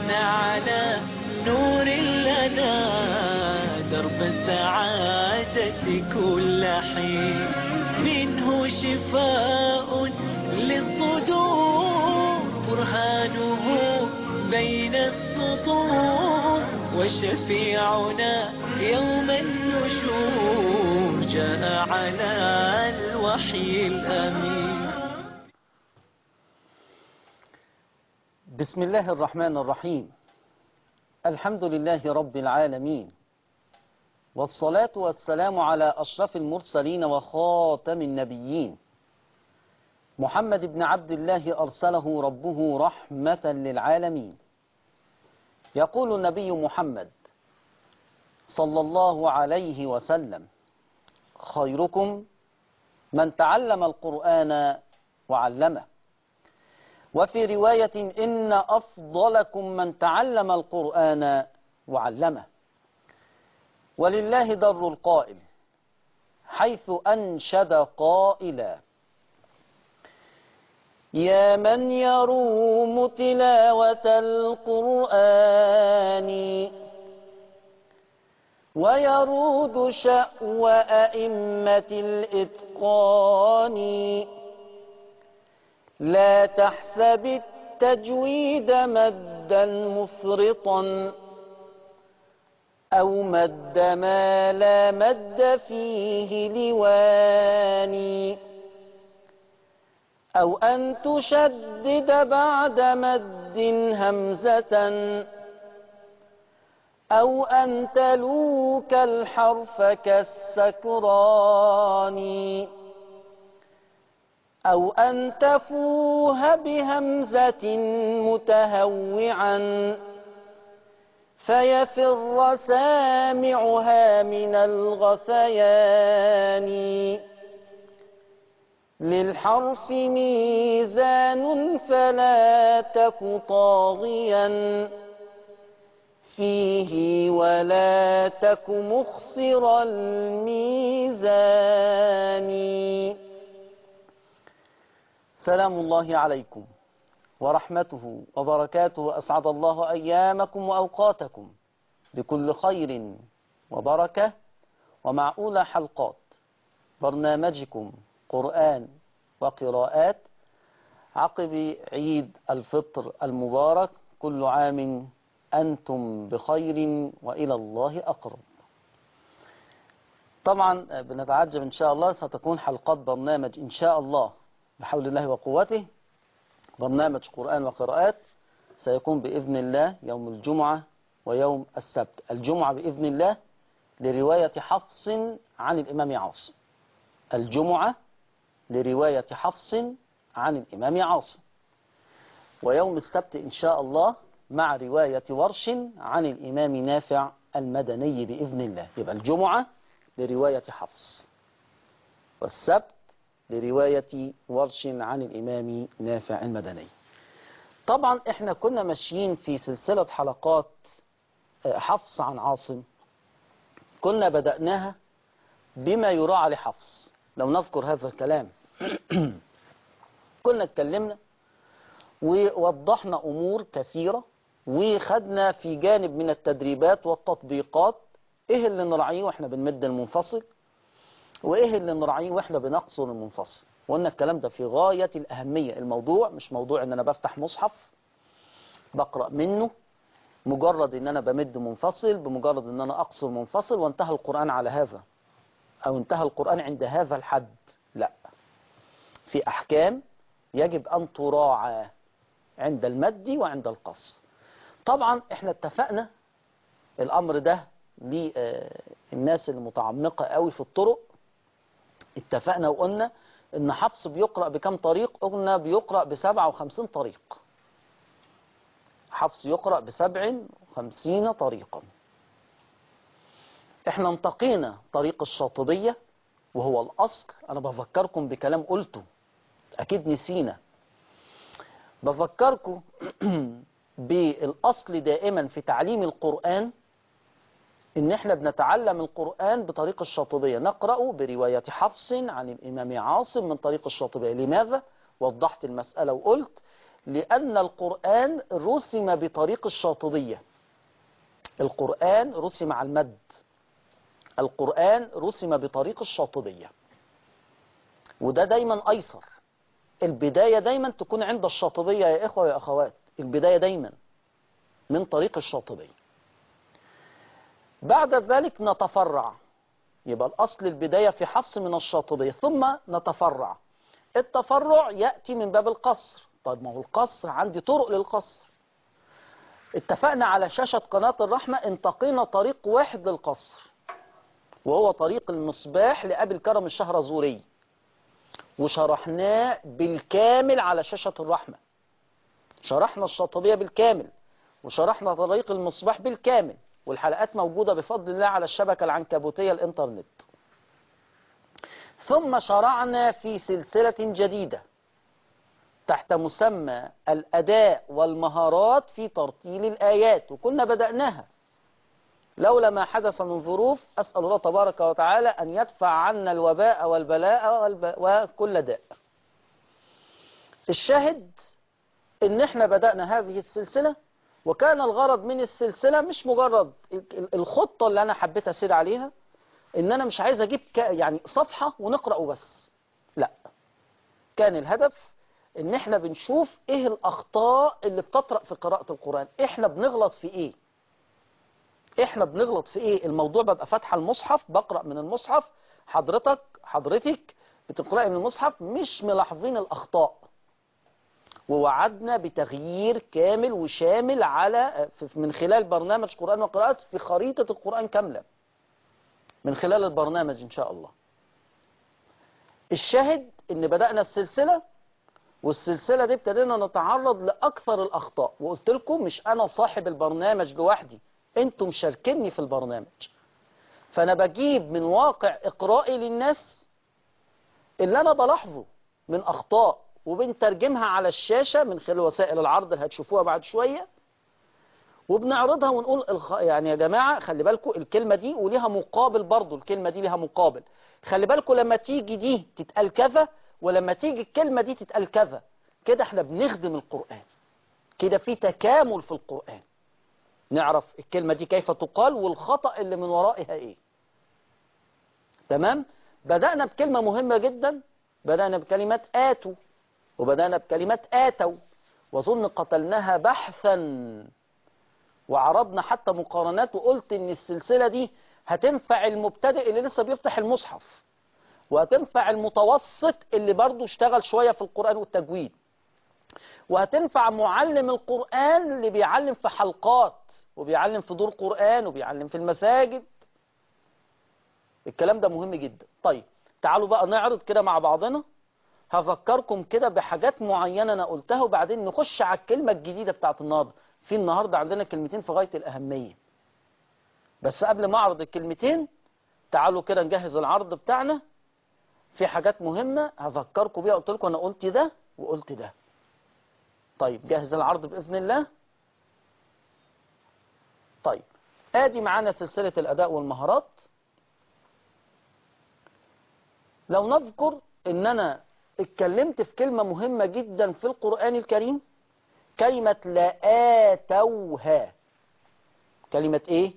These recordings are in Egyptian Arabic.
على نور لنا درب السعادة كل حين منه شفاء للصدور برهانه بين السطور وشفيعنا يوم النشور جاء على الوحي الأمين بسم الله الرحمن الرحيم الحمد لله رب العالمين والصلاة والسلام على أشرف المرسلين وخاتم النبيين محمد بن عبد الله أرسله ربه رحمة للعالمين يقول النبي محمد صلى الله عليه وسلم خيركم من تعلم القرآن وعلمه وفي رواية إن أفضلكم من تعلم القرآن وعلمه ولله در القائل حيث أنشد قائلا يا من يروم تلاوة القرآن ويرود شأو أئمة الإتقان لا تحسب التجويد مدا مفرطا أو مد ما لا مد فيه لواني أو أن تشدد بعد مد همزة أو أن تلوك الحرف كالسكران أو أن تفوه بهمزة متهوعا فيفر سامعها من الغثيان للحرف ميزان فلا تك طاغيا فيه ولا تك مخسر الميزان سلام الله عليكم ورحمته وبركاته أسعد الله أيامكم وأوقاتكم بكل خير وبركة ومعقول حلقات برنامجكم قرآن وقراءات عقب عيد الفطر المبارك كل عام أنتم بخير وإلى الله أقرب طبعا بنتعجب إن شاء الله ستكون حلقات برنامج إن شاء الله بحول الله وقوته برنامج قرآن وقراءات سيكون بإذن الله يوم الجمعة ويوم السبت الجمعة بإذن الله لرواية حفص عن الإمام عاصم الجمعة لرواية حفص عن الإمام عاصم ويوم السبت إن شاء الله مع رواية ورش عن الإمام نافع المدني بإذن الله يبقى الجمعة لرواية حفص والسبت لرواية ورش عن الإمام نافع المدني طبعا احنا كنا ماشيين في سلسلة حلقات حفص عن عاصم كنا بدأناها بما يراعى لحفص لو نذكر هذا الكلام كنا اتكلمنا ووضحنا أمور كثيرة وخدنا في جانب من التدريبات والتطبيقات ايه اللي نراعيه واحنا بنمد المنفصل وايه اللي نراعيه واحنا بنقصر المنفصل وقلنا الكلام ده في غاية الأهمية الموضوع مش موضوع ان انا بفتح مصحف بقرأ منه مجرد ان انا بمد منفصل بمجرد ان انا اقصر منفصل وانتهى القرآن على هذا او انتهى القرآن عند هذا الحد لا في احكام يجب ان تراعى عند المد وعند القصر طبعا احنا اتفقنا الامر ده للناس المتعمقة قوي في الطرق اتفقنا وقلنا ان حفص بيقرأ بكم طريق قلنا بيقرأ بسبعة وخمسين طريق حفص يقرأ بسبع وخمسين طريقا احنا انتقينا طريق الشاطبية وهو الأصل أنا بفكركم بكلام قلته أكيد نسينا بفكركم بالأصل دائما في تعليم القرآن إن إحنا بنتعلم القرآن بطريق الشاطبية نقرأ برواية حفص عن الإمام عاصم من طريق الشاطبية لماذا؟ وضحت المسألة وقلت لأن القرآن رسم بطريق الشاطبية القرآن رسم على المد القرآن رسم بطريق الشاطبية وده دايما أيسر البداية دايما تكون عند الشاطبية يا إخوة يا أخوات البداية دايما من طريق الشاطبية بعد ذلك نتفرع يبقى الأصل البداية في حفص من الشاطبية ثم نتفرع التفرع يأتي من باب القصر طيب ما هو القصر عندي طرق للقصر اتفقنا على شاشة قناة الرحمة انتقينا طريق واحد للقصر وهو طريق المصباح لأبي الكرم الشهرزوري وشرحناه بالكامل على شاشة الرحمة شرحنا الشاطبية بالكامل وشرحنا طريق المصباح بالكامل والحلقات موجودة بفضل الله على الشبكة العنكبوتية الانترنت ثم شرعنا في سلسلة جديدة تحت مسمى الأداء والمهارات في ترتيل الآيات وكنا بدأناها لولا ما حدث من ظروف أسأل الله تبارك وتعالى أن يدفع عنا الوباء والبلاء والب... وكل داء الشاهد ان احنا بدأنا هذه السلسلة وكان الغرض من السلسلة مش مجرد الخطة اللي انا حبيت اسير عليها ان انا مش عايز اجيب ك... يعني صفحة ونقرأ وبس لا كان الهدف ان احنا بنشوف ايه الاخطاء اللي بتطرأ في قراءة القرآن احنا بنغلط في ايه احنا بنغلط في ايه الموضوع ببقى فاتحه المصحف بقرأ من المصحف حضرتك حضرتك بتقرأي من المصحف مش ملاحظين الاخطاء ووعدنا بتغيير كامل وشامل على من خلال برنامج قرآن وقراءات في خريطة القرآن كاملة من خلال البرنامج إن شاء الله الشاهد إن بدأنا السلسلة والسلسلة دي ابتدينا نتعرض لأكثر الأخطاء وقلت لكم مش أنا صاحب البرنامج لوحدي أنتم شاركني في البرنامج فأنا بجيب من واقع إقرائي للناس اللي أنا بلاحظه من أخطاء وبنترجمها على الشاشة من خلال وسائل العرض اللي هتشوفوها بعد شوية وبنعرضها ونقول الخ... يعني يا جماعة خلي بالكم الكلمة دي وليها مقابل برضو الكلمة دي ليها مقابل خلي بالكم لما تيجي دي تتقال كذا ولما تيجي الكلمة دي تتقال كذا كده احنا بنخدم القرآن كده في تكامل في القرآن نعرف الكلمة دي كيف تقال والخطأ اللي من ورائها ايه تمام بدأنا بكلمة مهمة جدا بدأنا بكلمة آتوا وبدأنا بكلمة آتوا وظن قتلناها بحثا وعرضنا حتى مقارنات وقلت ان السلسلة دي هتنفع المبتدئ اللي لسه بيفتح المصحف وهتنفع المتوسط اللي برضه اشتغل شوية في القرآن والتجويد وهتنفع معلم القرآن اللي بيعلم في حلقات وبيعلم في دور قرآن وبيعلم في المساجد الكلام ده مهم جدا طيب تعالوا بقى نعرض كده مع بعضنا هفكركم كده بحاجات معينة أنا قلتها وبعدين نخش على الكلمة الجديدة بتاعت النهاردة في النهاردة عندنا كلمتين في غاية الأهمية بس قبل ما أعرض الكلمتين تعالوا كده نجهز العرض بتاعنا في حاجات مهمة هفكركم بيها قلت لكم أنا قلت ده وقلت ده طيب جهز العرض بإذن الله طيب آدي معانا سلسلة الأداء والمهارات لو نذكر ان انا اتكلمت في كلمة مهمة جدا في القرآن الكريم كلمة لآتوها كلمة ايه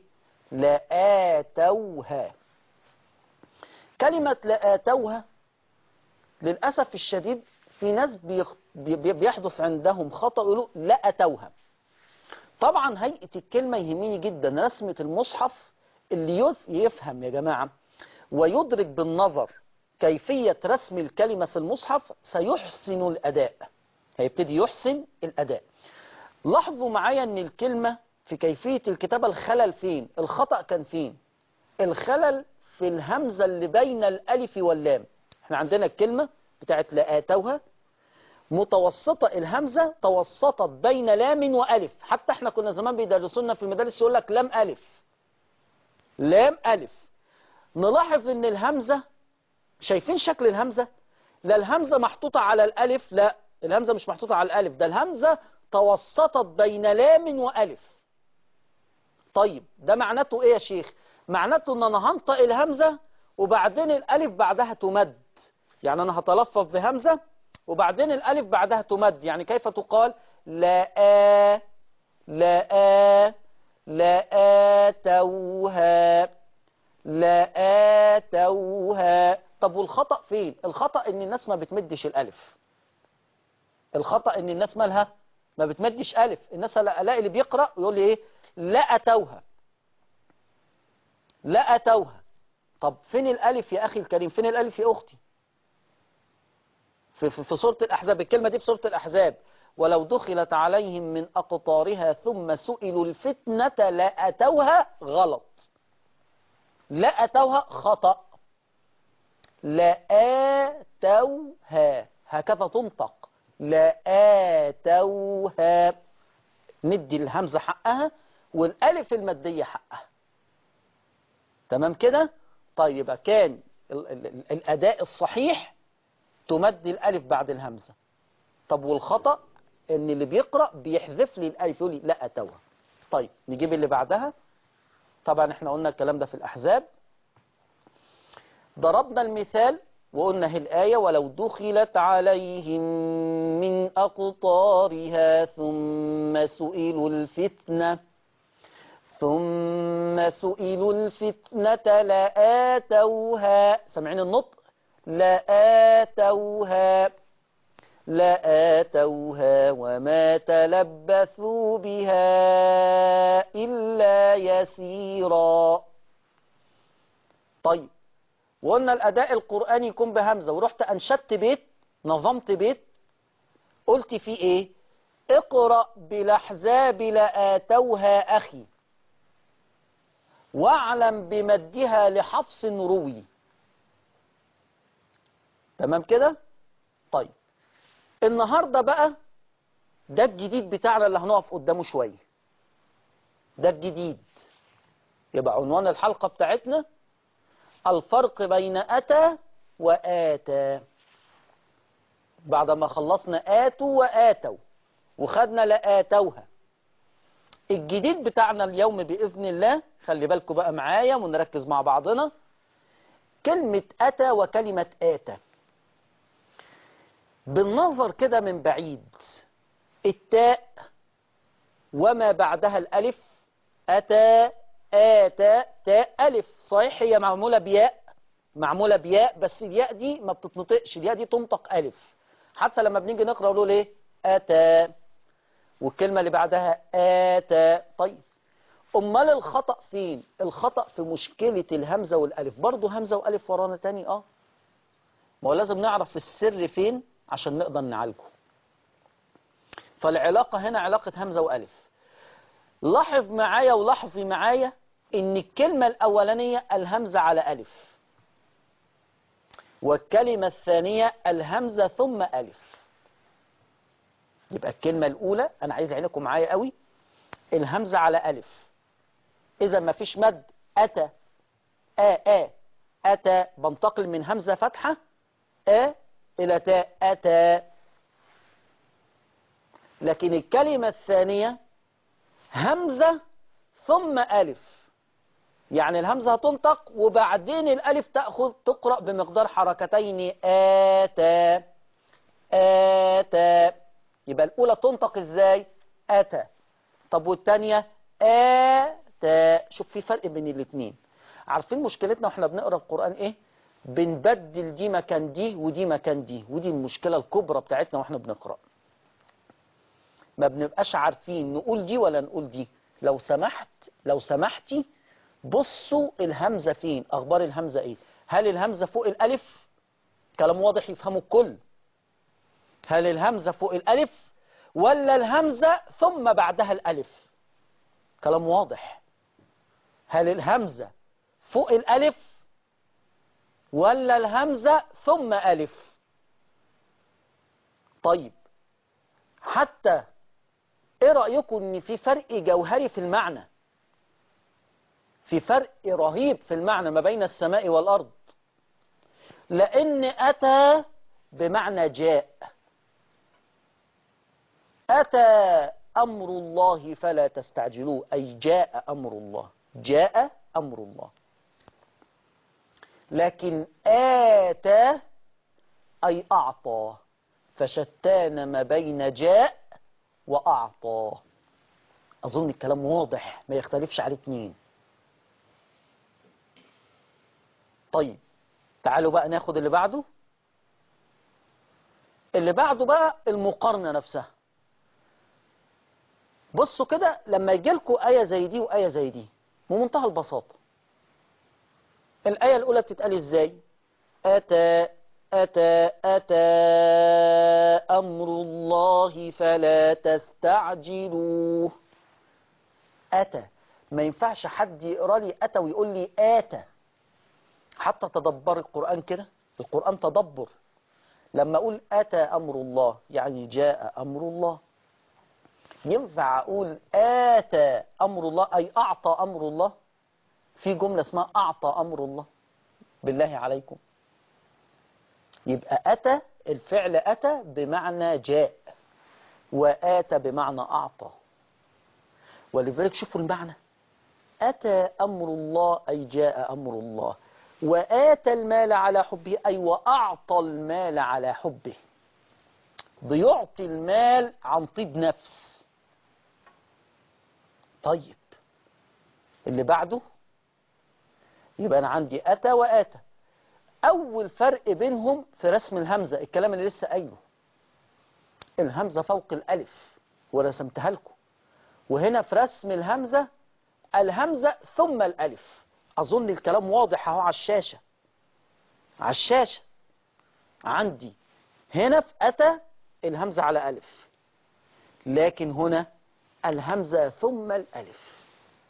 لآتوها كلمة لآتوها للأسف الشديد في ناس بيخ... بي- بيحدث عندهم خطأ يقولوا لأتوها طبعا هيئة الكلمة يهمني جدا رسمة المصحف اللي يف- يفهم يا جماعة ويدرك بالنظر كيفية رسم الكلمة في المصحف سيحسن الأداء هيبتدي يحسن الأداء لاحظوا معايا ان الكلمة في كيفية الكتابة الخلل فين الخطأ كان فين الخلل في الهمزة اللي بين الألف واللام احنا عندنا الكلمة بتاعت لآتوها متوسطة الهمزة توسطت بين لام وألف حتى احنا كنا زمان بيدرسونا في المدارس يقول لك لام ألف لام ألف نلاحظ ان الهمزة شايفين شكل الهمزة لا الهمزة محطوطة على الألف لا الهمزة مش محطوطة على الألف ده الهمزة توسطت بين لام وألف طيب ده معناته ايه يا شيخ معناته ان انا هنطق الهمزة وبعدين الألف بعدها تمد يعني انا هتلفظ بهمزة وبعدين الألف بعدها تمد يعني كيف تقال لا لا لا آتوها لا آتوها طب والخطأ فين الخطأ ان الناس ما بتمدش الألف الخطأ ان الناس مالها ما بتمدش ألف الناس الاقي اللي بيقرأ ويقول لي ايه لا أتوها لا أتوها طب فين الألف يا أخي الكريم فين الألف يا أختي في, في, في سورة الأحزاب الكلمة دي في سورة الأحزاب ولو دخلت عليهم من أقطارها ثم سئلوا الفتنة لأتوها غلط لأتوها خطأ لآتوها هكذا تنطق لآتوها ندي الهمزة حقها والألف المادية حقها تمام كده طيب يبقى كان ال ال ال الأداء الصحيح تمد الألف بعد الهمزة طب والخطأ ان اللي بيقرأ بيحذف لي الألف يقول لي لا أتوها طيب نجيب اللي بعدها طبعا احنا قلنا الكلام ده في الأحزاب ضربنا المثال وقلنا هي الآية ولو دخلت عليهم من أقطارها ثم سئلوا الفتنة ثم سئلوا الفتنة لآتوها سمعين النطق لآتوها لآتوها وما تلبثوا بها إلا يسيرا طيب وقلنا الأداء القرآني يكون بهمزة ورحت أنشدت بيت نظمت بيت قلت فيه إيه اقرأ بالأحزاب لآتوها أخي واعلم بمدها لحفص روي تمام كده طيب النهاردة بقى ده الجديد بتاعنا اللي هنقف قدامه شوية ده الجديد يبقى عنوان الحلقة بتاعتنا الفرق بين أتى وآتى بعد ما خلصنا آتوا وآتوا وخدنا لآتوها الجديد بتاعنا اليوم بإذن الله خلي بالكم بقى معايا ونركز مع بعضنا كلمة أتى وكلمة آتى بالنظر كده من بعيد التاء وما بعدها الألف أتى آتى تاء ألف صحيح هي معمولة بياء معمولة بياء بس الياء دي ما بتتنطقش الياء دي تنطق ألف حتى لما بنيجي نقرأ نقول إيه أتى والكلمة اللي بعدها آتى طيب أمال الخطأ فين الخطأ في مشكلة الهمزة والألف برضو همزة وألف ورانا تاني آه ما هو لازم نعرف السر فين عشان نقدر نعالجه فالعلاقة هنا علاقة همزة وألف لاحظ معايا ولاحظي معايا ان الكلمة الأولانية الهمزة على ألف والكلمة الثانية الهمزة ثم ألف يبقى الكلمة الأولى أنا عايز عينكم معايا قوي الهمزة على ألف إذا ما فيش مد أتى آ آ أتى بنتقل من همزة فتحة آ إلى تاء أتى لكن الكلمة الثانية همزة ثم ألف يعني الهمزة هتنطق وبعدين الألف تأخذ تقرأ بمقدار حركتين آتى آتى يبقى الأولى تنطق إزاي أتى طب والتانية آتى شوف في فرق بين الاثنين عارفين مشكلتنا واحنا بنقرأ القرآن إيه بنبدل دي مكان دي ودي مكان دي ودي المشكلة الكبرى بتاعتنا واحنا بنقرأ ما بنبقاش عارفين نقول دي ولا نقول دي لو سمحت لو سمحتي بصوا الهمزة فين أخبار الهمزة إيه هل الهمزة فوق الألف كلام واضح يفهمه الكل هل الهمزة فوق الألف ولا الهمزة ثم بعدها الألف كلام واضح هل الهمزة فوق الألف ولا الهمزة ثم ألف طيب حتى ايه رأيكم ان في فرق جوهري في المعنى في فرق رهيب في المعنى ما بين السماء والأرض لأن أتى بمعنى جاء أتى أمر الله فلا تستعجلوه أي جاء أمر الله جاء أمر الله لكن آتى أي أعطى فشتان ما بين جاء وأعطى أظن الكلام واضح ما يختلفش عليه اتنين طيب تعالوا بقى ناخد اللي بعده اللي بعده بقى المقارنة نفسها بصوا كده لما يجي لكم آية زي دي وآية زي دي بمنتهى البساطة الآية الأولى بتتقال إزاي أتى أتى أتى أمر الله فلا تستعجلوه أتى ما ينفعش حد يقرأ لي أتى ويقول لي آتى حتى تدبر القرآن كده القرآن تدبر لما أقول أتى أمر الله يعني جاء أمر الله ينفع أقول آتى أمر الله أي أعطى أمر الله في جملة اسمها أعطى أمر الله بالله عليكم يبقى أتى الفعل أتى بمعنى جاء وآتى بمعنى أعطى ولذلك شوفوا المعنى أتى أمر الله أي جاء أمر الله وآتى المال على حبه أي وأعطى المال على حبه بيعطي المال عن طيب نفس طيب اللي بعده يبقى أنا عندي أتى وآتى أول فرق بينهم في رسم الهمزة الكلام اللي لسه قايله الهمزة فوق الألف ورسمتها لكم وهنا في رسم الهمزة الهمزة ثم الألف أظن الكلام واضح أهو على الشاشة على الشاشة عندي هنا في أتى الهمزة على ألف لكن هنا الهمزة ثم الألف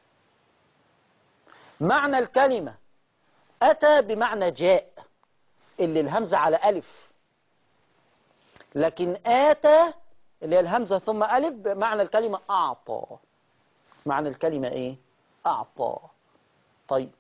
معنى الكلمة أتى بمعنى جاء اللي الهمزة على ألف لكن آتى اللي هي الهمزة ثم ألف بمعنى الكلمة أعطى معنى الكلمة إيه أعطى طيب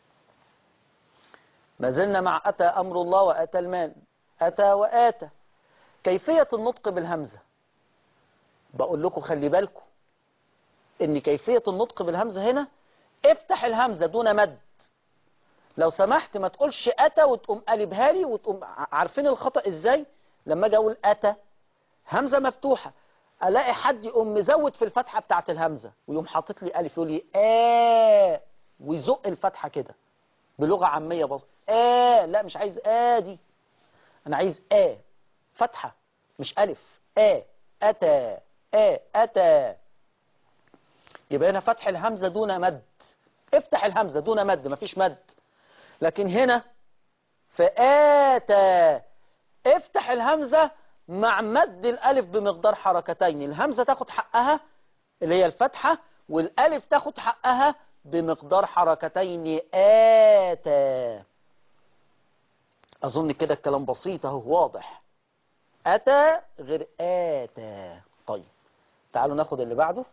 ما زلنا مع أتى أمر الله وأتى المال أتى وآتى كيفية النطق بالهمزة بقول لكم خلي بالكم ان كيفية النطق بالهمزة هنا افتح الهمزة دون مد لو سمحت ما تقولش أتى وتقوم قلبها لي وتقوم عارفين الخطأ ازاي لما اجي اقول أتى همزة مفتوحة الاقي حد يقوم مزود في الفتحة بتاعت الهمزة ويقوم حاطط لي ألف يقول لي آه ويزق الفتحة كده بلغة عامية بسيطة آه لا مش عايز آه دي أنا عايز آه فتحة مش ألف آه أتى آه أتى يبقى هنا فتح الهمزة دون مد افتح الهمزة دون مد مفيش مد لكن هنا في آتى افتح الهمزة مع مد الألف بمقدار حركتين الهمزة تاخد حقها اللي هي الفتحة والألف تاخد حقها بمقدار حركتين آتى أظن كده الكلام بسيط اهو واضح أتى غير آتى طيب تعالوا ناخد اللي بعده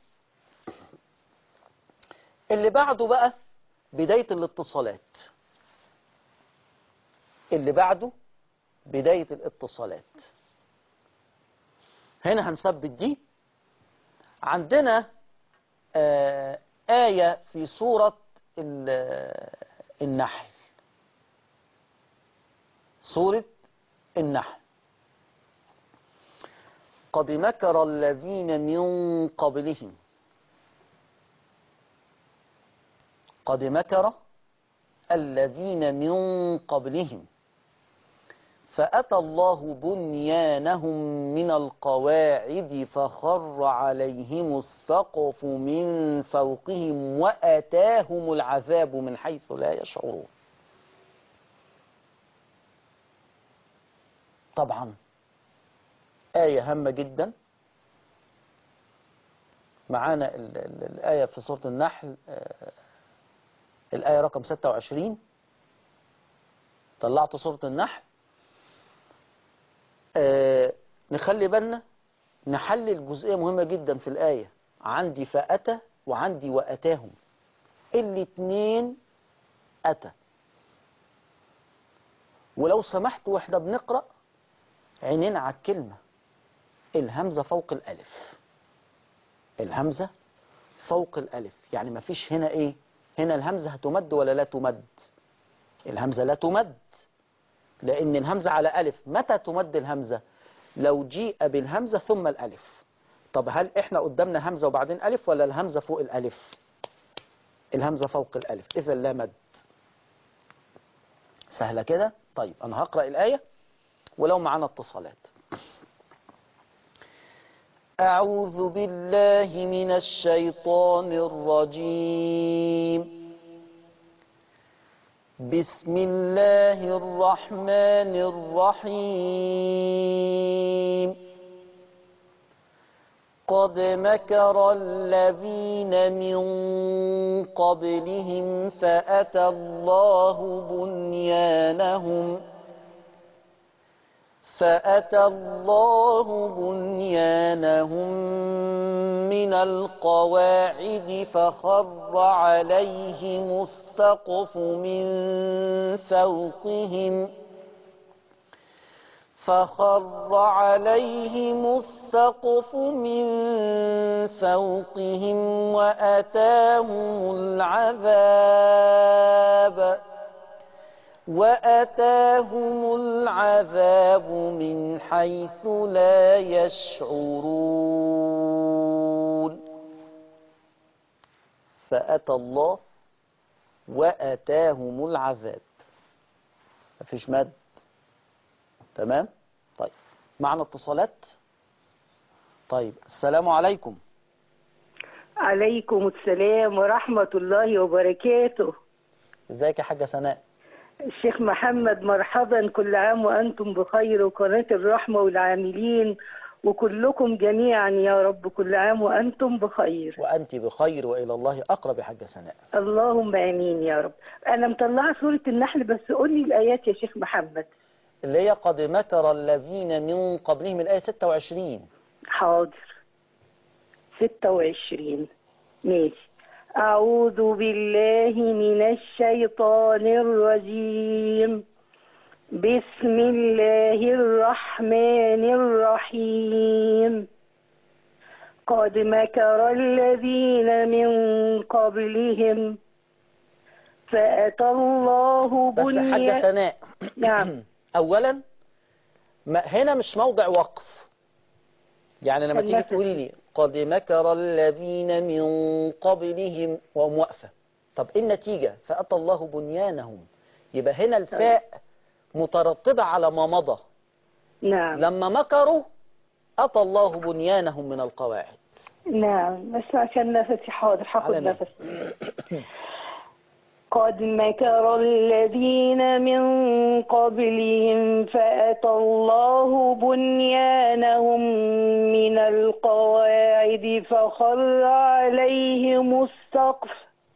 اللي بعده بقى بداية الاتصالات اللي بعده بداية الاتصالات هنا هنثبت دي عندنا آه آية في سورة النحل سورة النحل قد مكر الذين من قبلهم قد مكر الذين من قبلهم فأتى الله بنيانهم من القواعد فخر عليهم السقف من فوقهم وأتاهم العذاب من حيث لا يشعرون طبعا آية هامة جدا معانا ال ال الآية في سورة النحل آه الآية رقم 26 طلعت سورة النحل آه نخلي بالنا نحلل جزئية مهمة جدا في الآية عندي فأتى وعندي وأتاهم الاتنين أتى ولو سمحت واحنا بنقرأ عينينا على الكلمة الهمزة فوق الألف الهمزة فوق الألف يعني ما فيش هنا إيه هنا الهمزة هتمد ولا لا تمد الهمزة لا تمد لأن الهمزة على ألف متى تمد الهمزة لو جيء بالهمزة ثم الألف طب هل احنا قدامنا همزة وبعدين ألف ولا الهمزة فوق الألف الهمزة فوق الألف إذا لا مد سهلة كده طيب أنا هقرأ الآية ولو معنا اتصالات أعوذ بالله من الشيطان الرجيم بسم الله الرحمن الرحيم قد مكر الذين من قبلهم فأتى الله بنيانهم فأتى الله بنيانهم من القواعد فخر عليهم السقف من فوقهم فخر عليهم السقف من فوقهم وأتاهم العذاب وأتاهم العذاب من حيث لا يشعرون فأتى الله وأتاهم العذاب مفيش مد تمام طيب معنا اتصالات طيب السلام عليكم عليكم السلام ورحمة الله وبركاته ازيك يا حاجة سناء الشيخ محمد مرحبا كل عام وأنتم بخير وقناة الرحمة والعاملين وكلكم جميعا يا رب كل عام وأنتم بخير وأنت بخير وإلى الله أقرب يا حاجة سناء اللهم آمين يا رب أنا مطلعة سورة النحل بس قول لي الآيات يا شيخ محمد اللي هي قد مكر الذين من قبلهم الآية 26 حاضر 26 ماشي أعوذ بالله من الشيطان الرجيم بسم الله الرحمن الرحيم قد مكر الذين من قبلهم فأتى الله بس حاجة بنيا سناء نعم أولا ما هنا مش موضع وقف يعني لما تيجي النفس. تقولي لي قد مكر الذين من قبلهم وموقفة طب إيه النتيجة فأتى الله بنيانهم يبقى هنا الفاء مترتبة على ما مضى نعم لما مكروا أتى الله بنيانهم من القواعد نعم بس عشان نفسي حاضر هاخد على نفس قد مكر الذين من قبلهم فأتى الله بنيانهم من القواعد فخر عليهم السقف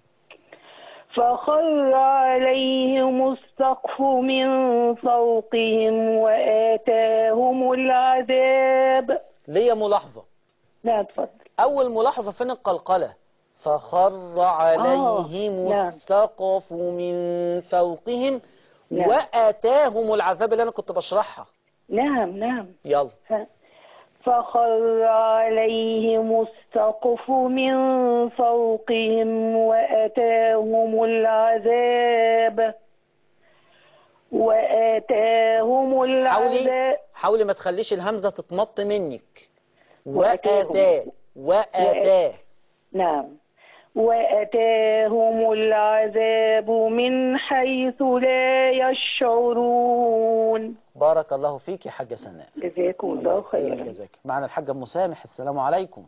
فخر عليهم السقف من فوقهم وآتاهم العذاب ليا ملاحظة لا تفضل أول ملاحظة فين القلقلة فخر عليهم نعم. السقف من فوقهم نعم. وأتاهم العذاب اللي أنا كنت بشرحها نعم نعم يلا ف- فخر عليهم السقف من فوقهم وأتاهم العذاب وآتاهم حاولي العذاب حاولي ما تخليش الهمزة تتمط منك وأتاهم. وأتاه وأتاه نعم وأتاهم العذاب من حيث لا يشعرون بارك الله فيك يا حاجة سناء جزاكم الله خيرا جزاك معنا الحاجة أم مسامح السلام عليكم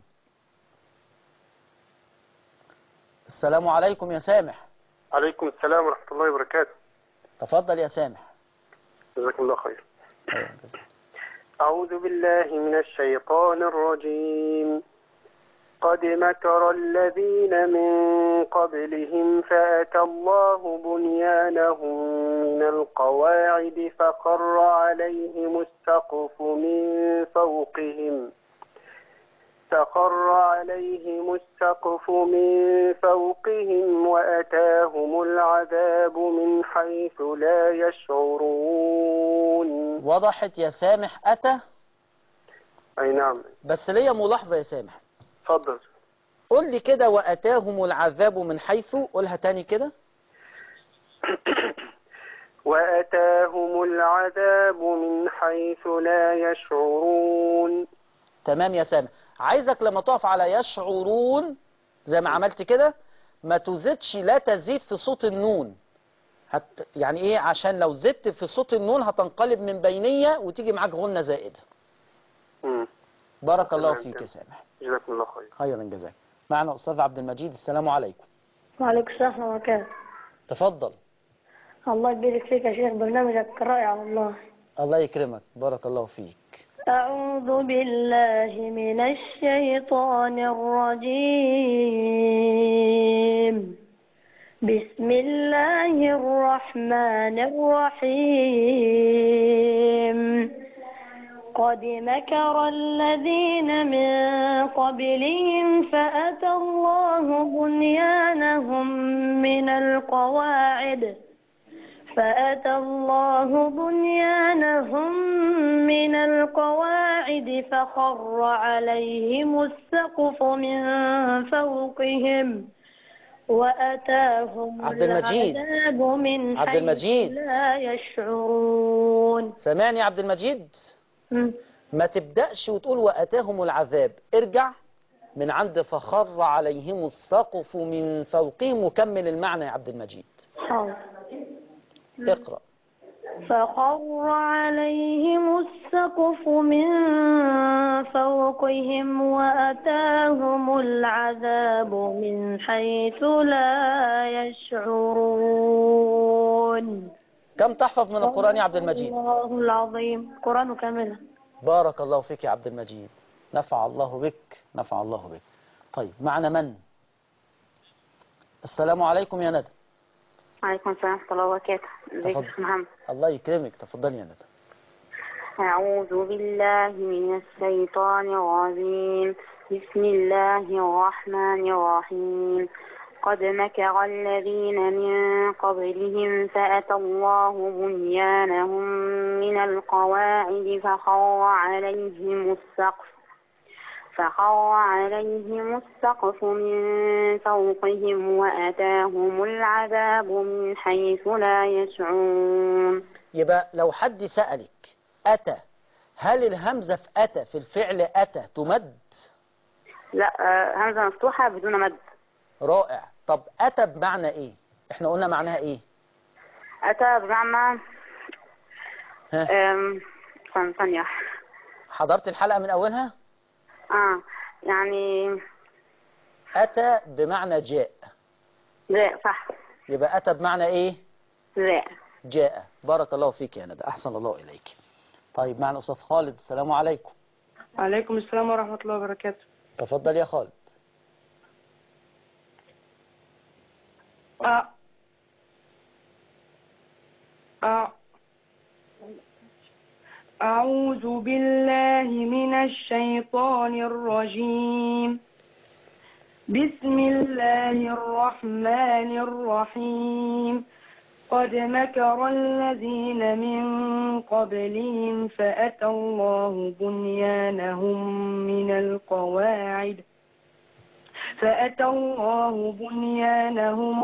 السلام عليكم يا سامح عليكم السلام ورحمة الله وبركاته تفضل يا سامح جزاكم الله خير أيوة، جزاك. أعوذ بالله من الشيطان الرجيم قد مكر الذين من قبلهم فأتى الله بنيانهم من القواعد فخر عليهم السقف من فوقهم فخر عليهم السقف من فوقهم وأتاهم العذاب من حيث لا يشعرون وضحت يا سامح أتى أي نعم بس ليا ملاحظة يا سامح تفضل قول لي كده وأتاهم العذاب من حيث قولها تاني كده وأتاهم العذاب من حيث لا يشعرون تمام يا سامع عايزك لما تقف على يشعرون زي ما عملت كده ما تزيدش لا تزيد في صوت النون هت يعني ايه عشان لو زدت في صوت النون هتنقلب من بينية وتيجي معاك غنة زائدة مم. بارك الله تمام، فيك تمام. يا سامح جزاكم الله خير خيرا جزاك معنا أستاذ عبد المجيد السلام عليكم وعليكم السلام ورحمة الله وبركاته تفضل الله يبارك فيك يا شيخ برنامجك رائع والله الله يكرمك بارك الله فيك أعوذ بالله من الشيطان الرجيم بسم الله الرحمن الرحيم قد مكر الذين من قبلهم فأتى الله بنيانهم من القواعد فأتى الله بنيانهم من القواعد فخر عليهم السقف من فوقهم وأتاهم عبد المجيد. العذاب من عبد حيث المجيد. لا يشعرون سامعني يا عبد المجيد م. ما تبدأش وتقول وأتاهم العذاب ارجع من عند فخر عليهم السقف من فوقهم وكمل المعنى يا عبد المجيد حاضر اقرأ فخر عليهم السقف من فوقهم وأتاهم العذاب من حيث لا يشعرون كم تحفظ من القرآن يا عبد المجيد الله العظيم قرآن كاملا بارك الله فيك يا عبد المجيد نفع الله بك نفع الله بك طيب معنا من السلام عليكم يا ندى وعليكم السلام ورحمة الله وبركاته ازيك تفضل. يا شيخ محمد الله يكرمك تفضلي يا ندى أعوذ بالله من الشيطان الرجيم بسم الله الرحمن الرحيم قد مكر الذين من قبلهم فأتى الله بنيانهم من القواعد فخر عليهم السقف فخر عليهم السقف من فوقهم وأتاهم العذاب من حيث لا يشعرون يبقى لو حد سألك أتى هل الهمزة في أتى في الفعل أتى تمد لا آه، همزة مفتوحة بدون مد رائع طب أتى بمعنى إيه احنا قلنا معناها إيه أتى بمعنى ها آم، ثانية ثانية حضرت الحلقة من أولها اه يعني أتى بمعنى جاء لا صح يبقى أتى بمعنى إيه لا جاء بارك الله فيك يا ندى أحسن الله إليك طيب معنا أستاذ خالد السلام عليكم عليكم السلام ورحمة الله وبركاته تفضل يا خالد أ... أ... أعوذ بالله من الشيطان الرجيم بسم الله الرحمن الرحيم قد مكر الذين من قبلهم فأتى الله بنيانهم من القواعد فأتى الله بنيانهم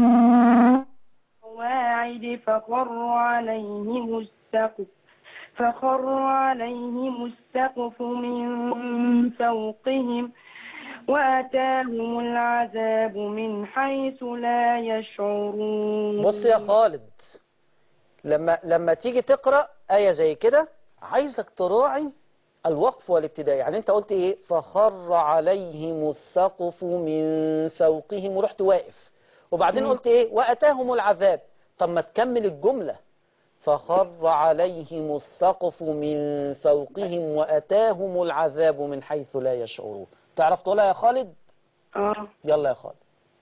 قواعد فخر عليهم السقف فخر عليهم السقف من فوقهم وأتاهم العذاب من حيث لا يشعرون بص يا خالد لما لما تيجي تقرأ آية زي كده عايزك تراعي الوقف والابتداء يعني انت قلت ايه فخر عليهم السقف من فوقهم ورحت واقف وبعدين قلت ايه واتاهم العذاب طب ما تكمل الجملة فخر عليهم السقف من فوقهم واتاهم العذاب من حيث لا يشعرون تعرف تقولها يا خالد آه. يلا يا خالد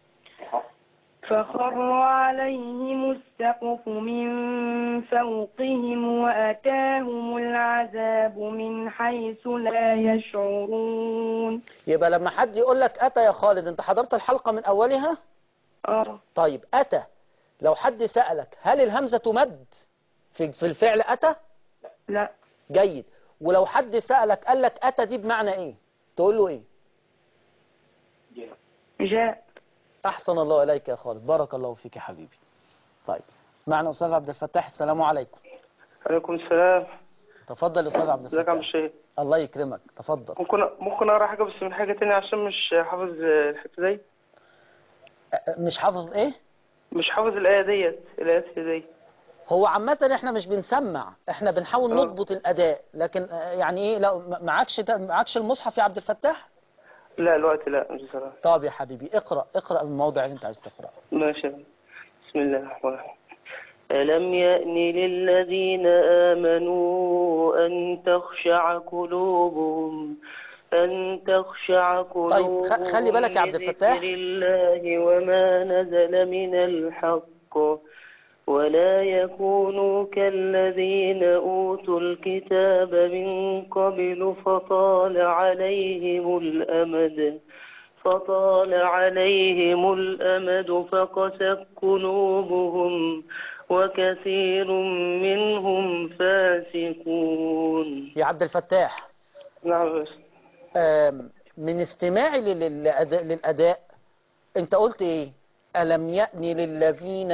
فخر عليهم السقف من فوقهم وأتاهم العذاب من حيث لا يشعرون يبقى لما حد يقول لك اتى يا خالد انت حضرت الحلقة من اولها آه. طيب أتى لو حد سألك هل الهمزة تمد في في الفعل أتى لا جيد ولو حد سألك قال لك أتى دي بمعنى إيه تقول له إيه جاء أحسن الله إليك يا خالد بارك الله فيك يا حبيبي طيب معنا أستاذ عبد الفتاح السلام عليكم عليكم السلام تفضل يا أستاذ عبد ازيك يا عم الفتاح الشيخ الله يكرمك تفضل ممكن ممكن اقرا حاجه بس من حاجه تانية عشان مش حافظ الحته دي أ- مش حافظ إيه مش حافظ الايه ديت الايات دي هو عامة احنا مش بنسمع احنا بنحاول آه. نضبط الأداء لكن آه، يعني ايه لو م- معكش ده- معكش المصحف يا عبد الفتاح لا الوقت لا مش صراحه طب يا حبيبي اقرأ اقرأ الموضع اللي انت عايز تقرأه ماشي بسم الله الرحمن الرحيم ألم يأن للذين آمنوا أن تخشع قلوبهم أن تخشع قلوبهم خ- خلي بالك يا عبد الفتاح. لذكر الله وما نزل من الحق ولا يكونوا كالذين أوتوا الكتاب من قبل فطال عليهم الأمد فطال عليهم الأمد فقست قلوبهم وكثير منهم فاسقون يا عبد الفتاح نعم بس آم، من استماعي لل- للأداء, للأداء انت قلت ايه ألم يأن للذين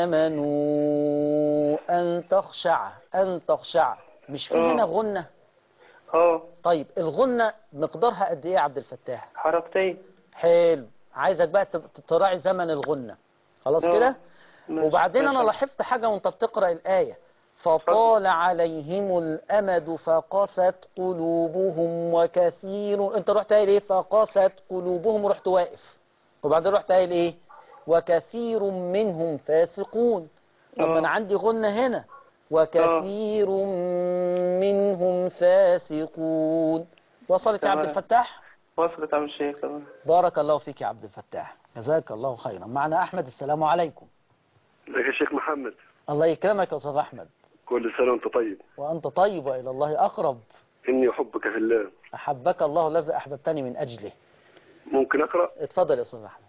آمنوا أن تخشع أن تخشع مش في آه. هنا غنة اه طيب الغنة مقدارها قد ايه يا عبد الفتاح حركتين حلو عايزك بقى تب- تراعي زمن الغنة خلاص آه. كده ماشي. وبعدين انا ماشي. لاحظت حاجة وانت بتقرأ الآية فطال عليهم الأمد فقست قلوبهم وكثير انت رحت قايل ايه فقست قلوبهم ورحت واقف وبعدين رحت قايل ايه وكثير منهم فاسقون طب ما آه. انا عندي غنة هنا وكثير منهم فاسقون وصلت يا عبد تمام. الفتاح وصلت عم الشيخ تمام بارك الله فيك يا عبد الفتاح جزاك الله خيرا معنا أحمد السلام عليكم ازيك يا شيخ محمد الله يكرمك يا أستاذ أحمد كل سنة وانت طيب وأنت طيب وإلى الله أقرب إني أحبك في الله أحبك الله الذي أحببتني من أجله ممكن أقرأ اتفضل يا أستاذ أحمد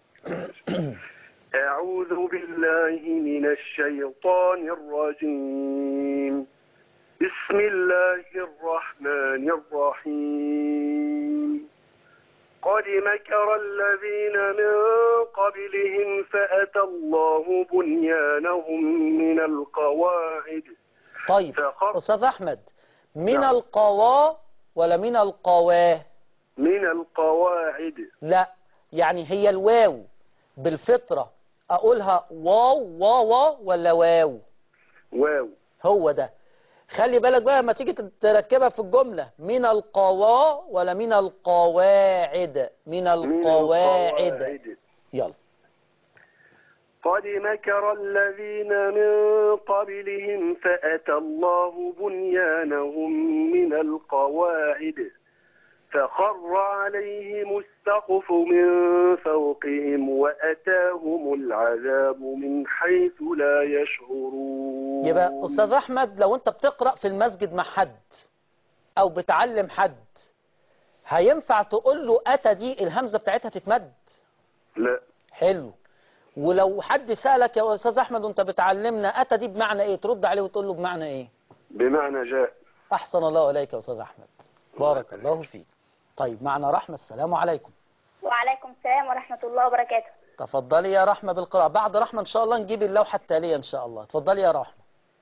أعوذ بالله من الشيطان الرجيم بسم الله الرحمن الرحيم قد مكر الذين من قبلهم فأتى الله بنيانهم من القواعد طيب فخر أستاذ أحمد من نعم. القوا ولا من القواه من القواعد لا يعني هي الواو بالفطرة أقولها واو واو ولا واو واو هو ده خلي بالك بقى لما تيجي تركبها في الجملة من القوا ولا من القواعد من من القواعد القواعد يلا قد مكر الذين من قبلهم فأتى الله بنيانهم من القواعد فخر عليهم السقف من فوقهم وأتاهم العذاب من حيث لا يشعرون يبقى أستاذ أحمد لو أنت بتقرأ في المسجد مع حد أو بتعلم حد هينفع تقول له أتى دي الهمزة بتاعتها تتمد لا حلو ولو حد سألك يا أستاذ أحمد وأنت بتعلمنا أتى دي بمعنى إيه ترد عليه وتقول له بمعنى إيه بمعنى جاء أحسن الله إليك يا أستاذ أحمد بارك الله فيك طيب معنا رحمة السلام عليكم وعليكم السلام ورحمة الله وبركاته تفضلي يا رحمة بالقراءة بعد رحمة إن شاء الله نجيب اللوحة التالية إن شاء الله تفضلي يا رحمة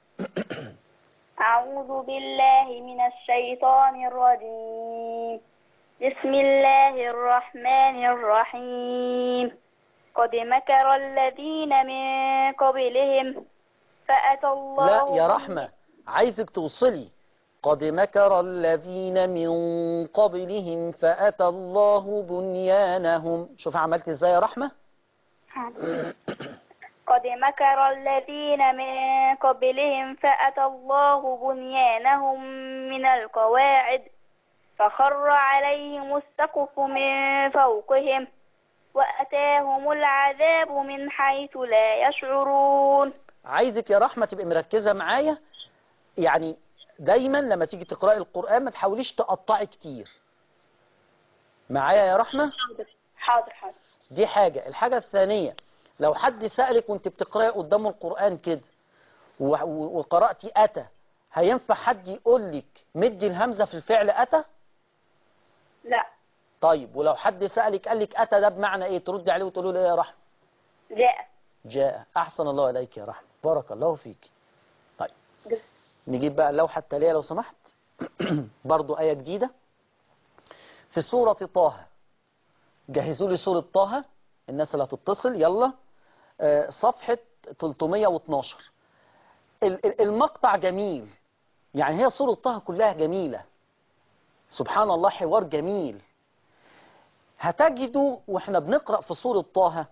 أعوذ بالله من الشيطان الرجيم بسم الله الرحمن الرحيم قد مكر الذين من قبلهم فأتى الله لا يا رحمة عايزك توصلي قد مكر الذين من قبلهم فأتى الله بنيانهم شوف عملت ازاي يا رحمة قد مكر الذين من قبلهم فأتى الله بنيانهم من القواعد فخر عليهم السقف من فوقهم وأتاهم العذاب من حيث لا يشعرون عايزك يا رحمة تبقى مركزة معايا يعني دايما لما تيجي تقرأي القرآن ما تحاوليش تقطعي كتير معايا يا رحمة حاضر حاضر دي حاجة الحاجة الثانية لو حد سألك وانت بتقرأي قدام القرآن كده و- و- وقرأتي أتى هينفع حد يقول لك مدي الهمزة في الفعل أتى لا طيب ولو حد سألك قال لك أتى ده بمعنى إيه ترد عليه وتقول له إيه يا رحمة جاء جاء أحسن الله إليك يا رحمة بارك الله فيك طيب نجيب بقى اللوحة التالية لو سمحت برضو آية جديدة في سورة طه جهزوا لي سورة طه الناس اللي هتتصل يلا آه، صفحة 312 ال- ال- المقطع جميل يعني هي سورة طه كلها جميلة سبحان الله حوار جميل هتجدوا واحنا بنقرأ في سورة طه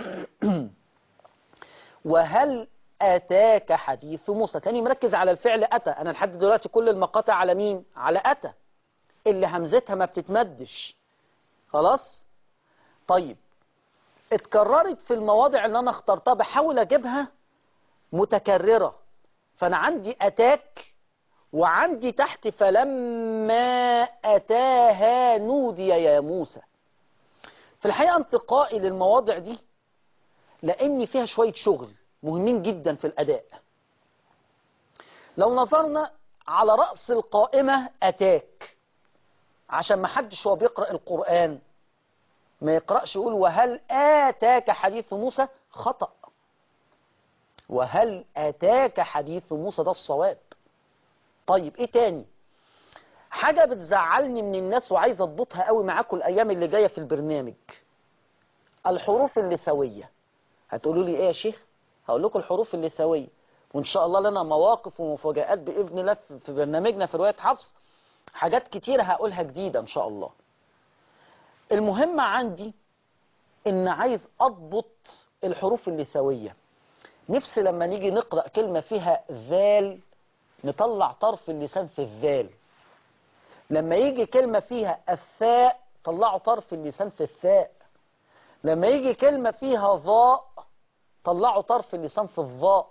وهل أتاك حديث موسى تاني مركز على الفعل أتى أنا لحد دلوقتي كل المقاطع على مين على أتى اللي همزتها ما بتتمدش خلاص طيب اتكررت في المواضع اللي أنا اخترتها بحاول أجيبها متكررة فأنا عندي أتاك وعندي تحت فلما أتاها نودي يا موسى في الحقيقة انتقائي للمواضع دي لأن فيها شوية شغل مهمين جدا في الأداء لو نظرنا على رأس القائمة أتاك عشان ما حدش هو بيقرأ القرآن ما يقرأش يقول وهل آتاك حديث موسى خطأ وهل آتاك حديث موسى ده الصواب طيب ايه تاني حاجة بتزعلني من الناس وعايز اضبطها قوي معاكم الايام اللي جاية في البرنامج الحروف اللثوية هتقولوا لي ايه يا شيخ هقول لكم الحروف اللثوية وان شاء الله لنا مواقف ومفاجآت باذن الله في في برنامجنا في رواية حفص حاجات كتير هقولها جديدة ان شاء الله المهم عندي ان عايز اضبط الحروف اللثوية نفسي لما نيجي نقرأ كلمة فيها ذال نطلع طرف اللسان في الذال لما يجي كلمة فيها الثاء طلعوا طرف اللسان في الثاء لما يجي كلمة فيها ضاء طلعوا طرف اللسان في الضاء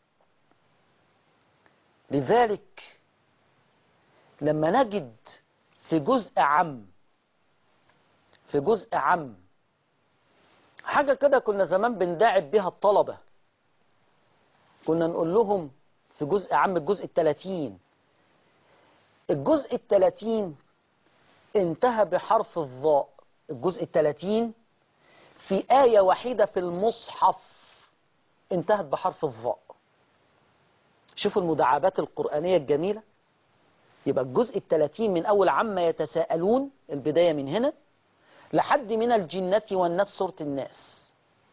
لذلك لما نجد في جزء عم في جزء عم حاجة كده كنا زمان بنداعب بيها الطلبة كنا نقول لهم في جزء عام الجزء الثلاثين الجزء الثلاثين انتهى بحرف الضاء الجزء الثلاثين في آية وحيدة في المصحف انتهت بحرف الضاء شوفوا المداعبات القرآنية الجميلة يبقى الجزء الثلاثين من أول عما يتساءلون البداية من هنا لحد من الجنة والناس سورة الناس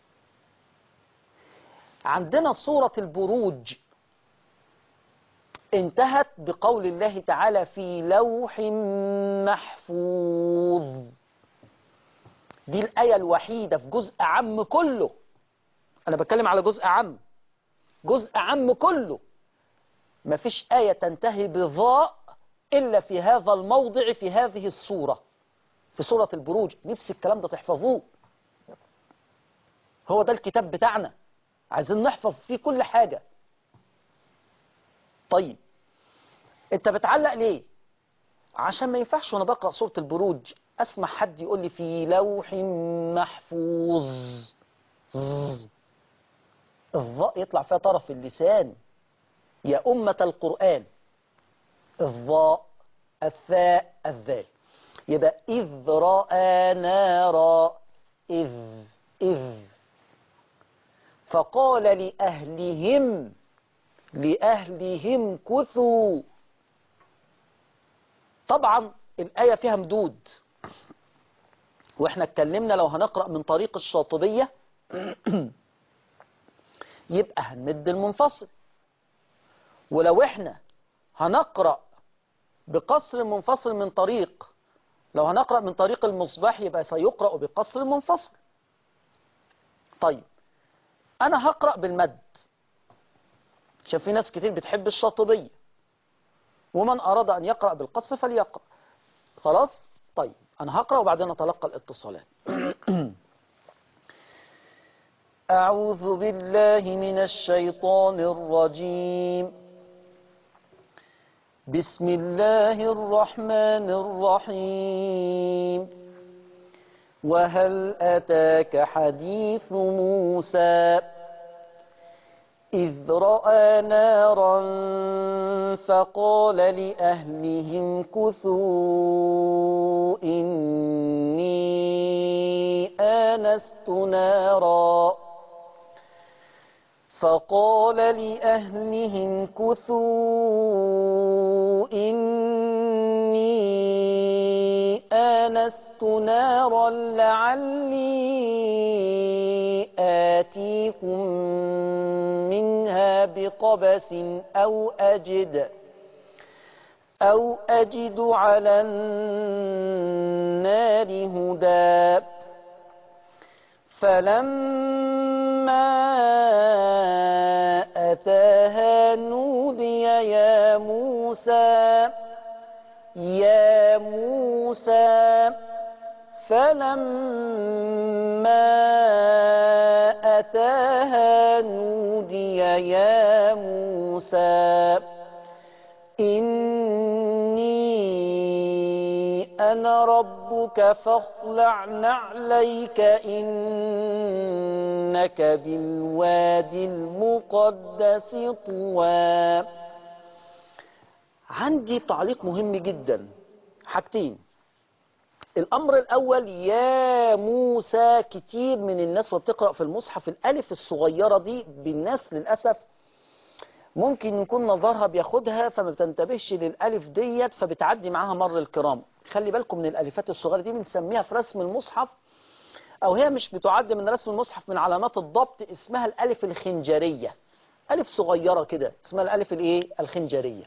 عندنا سورة البروج انتهت بقول الله تعالى في لوح محفوظ دي الآية الوحيدة في جزء عام كله أنا بتكلم على جزء عام جزء عام كله مفيش آية تنتهي بضاء إلا في هذا الموضع في هذه السورة في سورة البروج نفس الكلام ده تحفظوه هو ده الكتاب بتاعنا عايزين نحفظ فيه كل حاجة طيب انت بتعلق ليه عشان ما ينفعش وانا بقرأ سورة البروج اسمع حد يقول لي في لوح محفوظ ظ. الظاء يطلع فيها طرف اللسان يا أمة القرآن الظاء الثاء الذال يبقى إذ رأى نارا إذ إذ فقال لأهلهم لأهلهم كثوا طبعا الآية فيها مدود واحنا اتكلمنا لو هنقرأ من طريق الشاطبية يبقى هنمد المنفصل ولو احنا هنقرأ بقصر منفصل من طريق لو هنقرأ من طريق المصباح يبقى سيقرأ بقصر منفصل طيب أنا هقرأ بالمد عشان في ناس كتير بتحب الشاطبية ومن أراد أن يقرأ بالقصر فليقرأ خلاص طيب أنا هقرأ وبعدين أتلقى الاتصالات أعوذ بالله من الشيطان الرجيم بسم الله الرحمن الرحيم وهل أتاك حديث موسى إذ رأى نارا فقال لأهلهم كثوا إني آنست نارا فقال لأهلهم كثوا إني آنست نارا لعلي آتيكم منها بقبس أو أجد أو أجد على النار هدى فلما أتاها نودي يا موسى يا موسى فلما أتاها نودي يا موسى إني أنا ربك فاخلع نعليك إنك بالوادي المقدس طوى عندي تعليق مهم جدا حاجتين الأمر الأول يا موسى كتير من الناس وبتقرأ في المصحف الألف الصغيرة دي بالناس للأسف ممكن يكون نظرها بياخدها فما بتنتبهش للألف ديت فبتعدي معاها مر الكرام خلي بالكم من الألفات الصغيرة دي بنسميها في رسم المصحف أو هي مش بتعد من رسم المصحف من علامات الضبط اسمها الألف الخنجرية ألف صغيرة كده اسمها الألف الإيه الخنجرية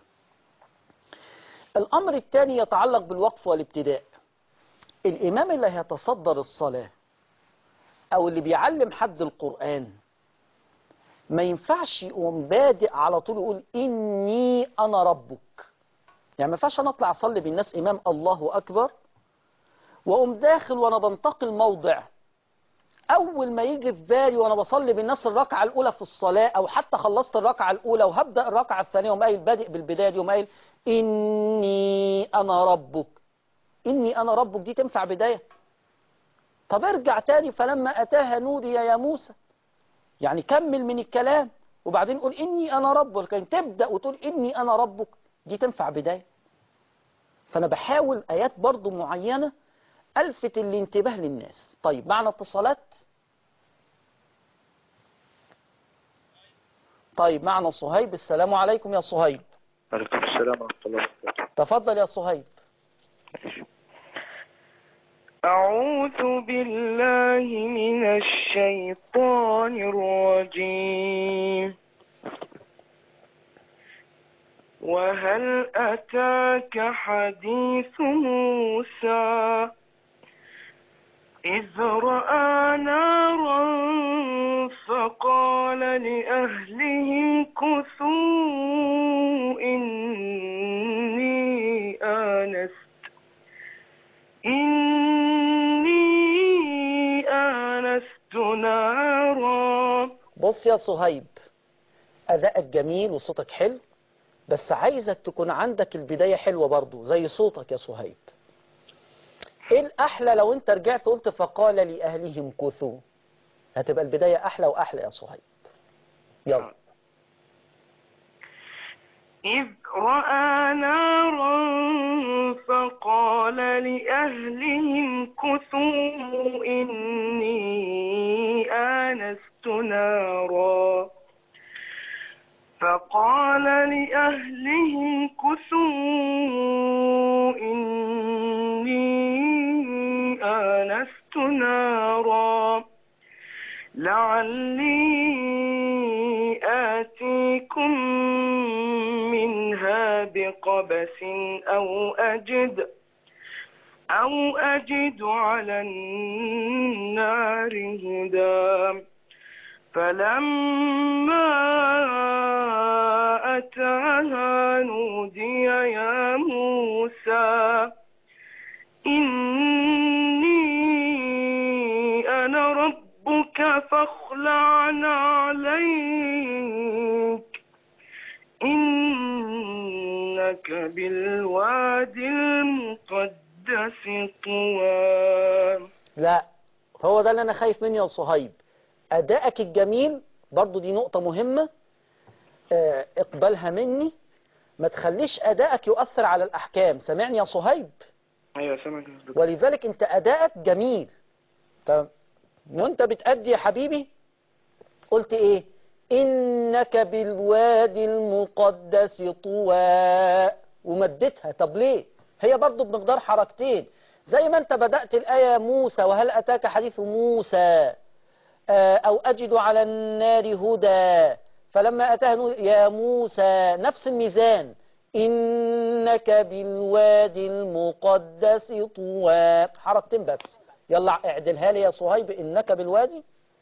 الأمر الثاني يتعلق بالوقف والابتداء الإمام اللي هيتصدر الصلاة أو اللي بيعلم حد القرآن ما ينفعش يقوم بادئ على طول يقول إني أنا ربك يعني ما ينفعش أنا أطلع أصلي بالناس إمام الله أكبر وأقوم داخل وأنا بنتقل موضع أول ما يجي في بالي وأنا بصلي بالناس الركعة الأولى في الصلاة أو حتى خلصت الركعة الأولى وهبدأ الركعة الثانية وما قايل بادئ بالبداية دي وما قايل إني أنا ربك إني أنا ربك دي تنفع بداية طب ارجع تاني فلما أتاها نودي يا موسى يعني كمل من الكلام وبعدين قول إني أنا ربك لكن تبدأ وتقول إني أنا ربك دي تنفع بداية فأنا بحاول آيات برضو معينة ألفت الانتباه للناس طيب معنا اتصالات طيب معنا صهيب السلام عليكم يا صهيب عليكم السلام ورحمة الله وبركاته تفضل يا صهيب أعوذ بالله من الشيطان الرجيم وهل أتاك حديث موسى إذ رأى نارا فقال لأهلهم كثوا إني آنست إني آنست نارا بص يا صهيب أدائك جميل وصوتك حلو بس عايزك تكون عندك البداية حلوة برضو زي صوتك يا صهيب ايه الأحلى لو انت رجعت قلت فقال لأهلهم كثوا هتبقى البداية أحلى وأحلى يا صهيب يلا إذ رأى نارا فقال لأهلهم كثوا إني آنست نارا فقال لأهلهم كثوا إني آنست نارا لعلي آتيكم منها بقبس أو أجد أو أجد على النار هدى فلما أتاها نودي يا موسى إني أنا ربك فاخلع عليك إنك بالوادي المقدس طوى لا هو ده اللي أنا خايف منه يا صهيب أدائك الجميل برضو دي نقطة مهمة آه، اقبلها مني ما تخليش أدائك يؤثر على الأحكام سامعني يا صهيب أيوة سامعك ولذلك أنت أدائك جميل ف... وأنت بتأدي يا حبيبي قلت إيه إنك بالوادي المقدس طوى ومدتها طب ليه هي برضو بمقدار حركتين زي ما انت بدأت الآية موسى وهل أتاك حديث موسى آه، أو أجد على النار هدى فلما أتاه نور يا موسى نفس الميزان إنك بالوادي المقدس طوى حركتين بس يلا اعدلها لي يا صهيب إنك بالوادي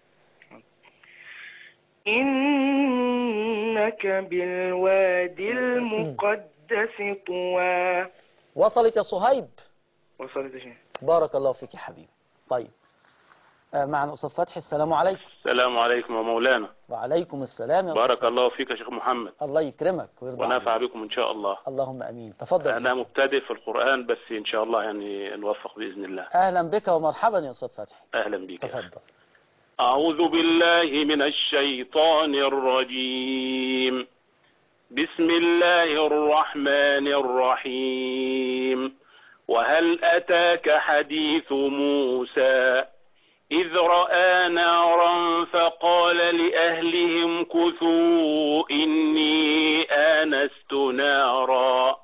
إنك بالوادي المقدس طوى وصلت يا صهيب وصلت يا شيخ بارك الله فيك يا حبيبي طيب آه، معنا أستاذ فتحي السلام عليكم السلام عليكم يا مولانا وعليكم السلام يا أستاذ بارك الله فيك يا شيخ محمد الله يكرمك ويرضى ونفع عنك. بكم ان شاء الله اللهم امين تفضل يا انا أستاذ. مبتدئ في القرآن بس ان شاء الله يعني نوفق باذن الله اهلا بك ومرحبا يا استاذ فتحي اهلا بك يا أخي. تفضل أعوذ بالله من الشيطان الرجيم بسم الله الرحمن الرحيم وهل أتاك حديث موسى إذ رأى نارا فقال لأهلهم كثوا إني آنست نارا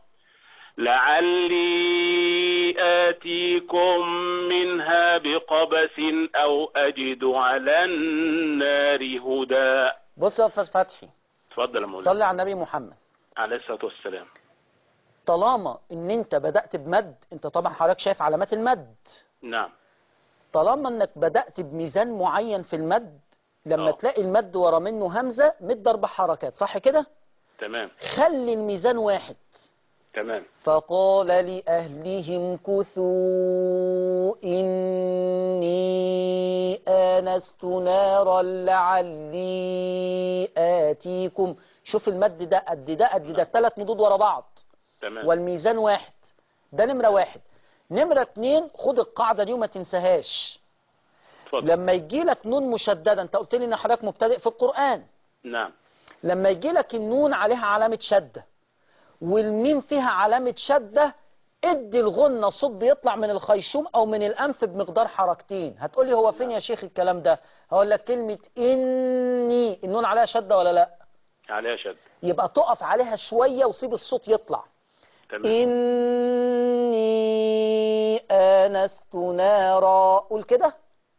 لعلي آتيكم منها بقبس أو أجد على النار هدى بص يا استاذ فتحي تفضل يا مولانا صلي على النبي محمد عليه الصلاة والسلام طالما ان انت بدأت بمد انت طبعا حضرتك شايف علامات المد نعم طالما انك بدأت بميزان معين في المد لما آه. تلاقي المد ورا منه همزة مد اربع حركات صح كده تمام خلي الميزان واحد تمام فقال لأهلهم كثوا إني آنست نارا لعلي آتيكم شوف المد ده قد ده قد ده ثلاث مدود ورا بعض تمام والميزان واحد ده نمرة واحد نمرة اتنين خد القاعدة دي وما تنساهاش تفضل لما يجي لك نون مشددة انت قلت لي ان حضرتك مبتدئ في القرآن نعم لما يجي لك النون عليها علامة شدة والميم فيها علامة شدة ادي الغنة صوت بيطلع من الخيشوم او من الانف بمقدار حركتين هتقولي هو فين يا شيخ الكلام ده هقول لك كلمة اني النون عليها شدة ولا لا عليها شد يبقى تقف عليها شوية وسيب الصوت يطلع تمام إني آنست نارا قول كده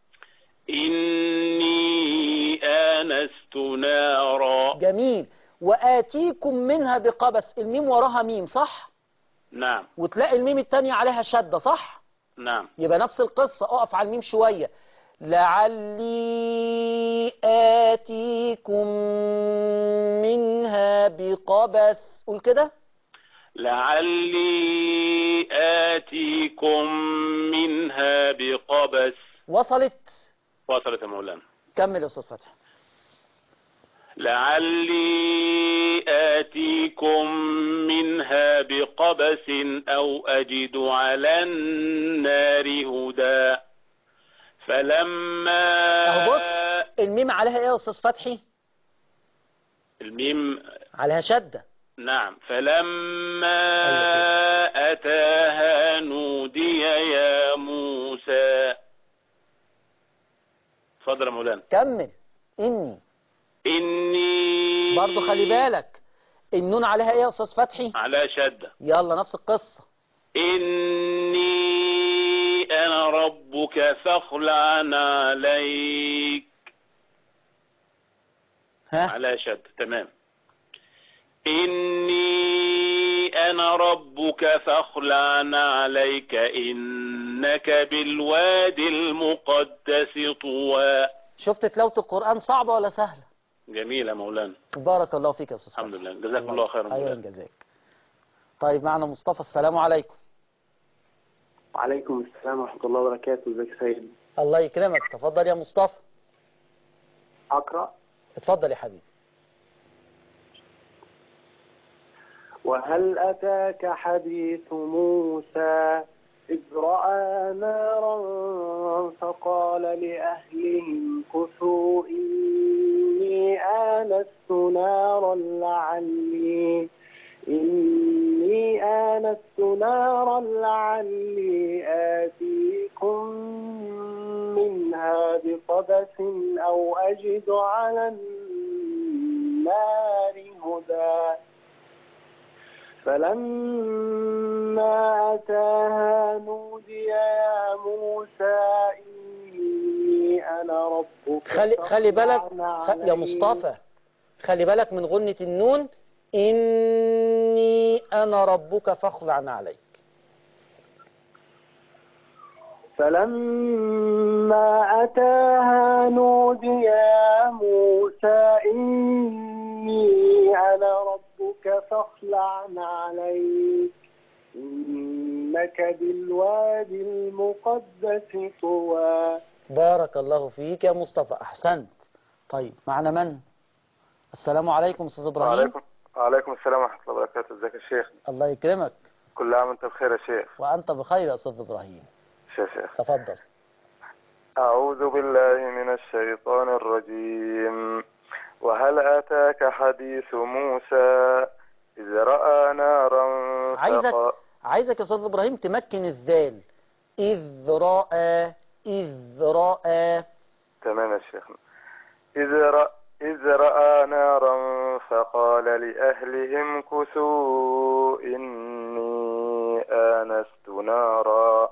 إني آنست نارا جميل وآتيكم منها بقبس الميم وراها ميم صح نعم وتلاقي الميم التانية عليها شدة صح نعم يبقى نفس القصة اقف على الميم شوية لعلي آتيكم منها بقبس قول كده لعلي آتيكم منها بقبس وصلت وصلت يا مولانا كمل يا استاذ فتحي لعلي آتيكم منها بقبس أو أجد على النار هدى فلما اهو بص الميم عليها ايه يا استاذ فتحي الميم عليها شدة نعم فلما أيوة أتاها نودي يا موسى اتفضل يا مولانا كمل اني إني برضو خلي بالك النون عليها ايه يا استاذ فتحي على شدة يلا نفس القصة إني أنا ربك فاخلع عليك ها على شد تمام إني أنا ربك فاخلع عليك إنك بالوادي المقدس طوى شفت تلاوة القرآن صعبة ولا سهلة جميل يا مولانا بارك الله فيك يا استاذ الحمد فتحي. لله جزاكم الله خيرا ايوه مولانا جزاك طيب معنا مصطفى السلام عليكم وعليكم السلام ورحمة الله وبركاته ازيك يا سيد الله يكرمك تفضل يا مصطفى أقرأ اتفضل يا حبيبي وهل أتاك حديث موسى إذ رأى نارا فقال لأهلهم كثوا إني آنست نارا لعلي إني آنست نارا لعلي آتيكم منها بقبس أو أجد على النار هدى فلما أتاها نودي يا موسى إني أنا ربك خلي خلي بالك فاخلع خ... يا عليك. مصطفى خلي بالك من غنة النون إني أنا ربك فاخلع عليك فلما أتاها نودي يا موسى إني أنا ربك فاخلع عليك إنك بالوادي المقدس طوى بارك الله فيك يا مصطفى أحسنت طيب معنا من السلام عليكم أستاذ إبراهيم وعليكم وعليكم السلام ورحمة الله وبركاته ازيك يا شيخ الله يكرمك كل عام وانت بخير يا شيخ وأنت بخير يا أستاذ إبراهيم يا شيخ تفضل أعوذ بالله من الشيطان الرجيم وهل أتاك حديث موسى إذ رأى نارا عايزك فقال عايزك يا أستاذ إبراهيم تمكن الذال إذ رأى إذ رأى تمام يا شيخنا إذ رأى إذ رأى نارا فقال لأهلهم كثوا إني آنست نارا